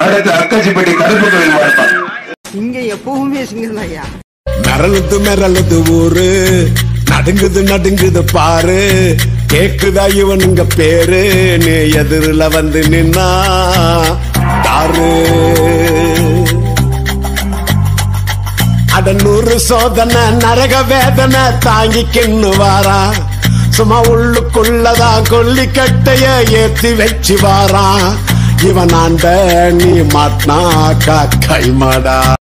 அடுத்து அக்காச்சிப்பட்டி கருப்பு கோயில் மாடுப்பா இங்க எப்பவுமே சிங்கம் ஐயா மிரளுது மிரளுது ஊரு நடுங்குது நடுங்குது பாரு கேக்குதா இவனுங்க பேரு நீ எதிரில வந்து நின்னா தாரு அட நூறு சோதனை நரக வேதனை தாங்கிக்கின்னு வாரா சும்மா உள்ளுக்குள்ளதான் கொல்லிக்கட்டைய ஏத்தி வச்சு வாரான் இவன் ஆண்ட நீ மாட்டினா கைமாடா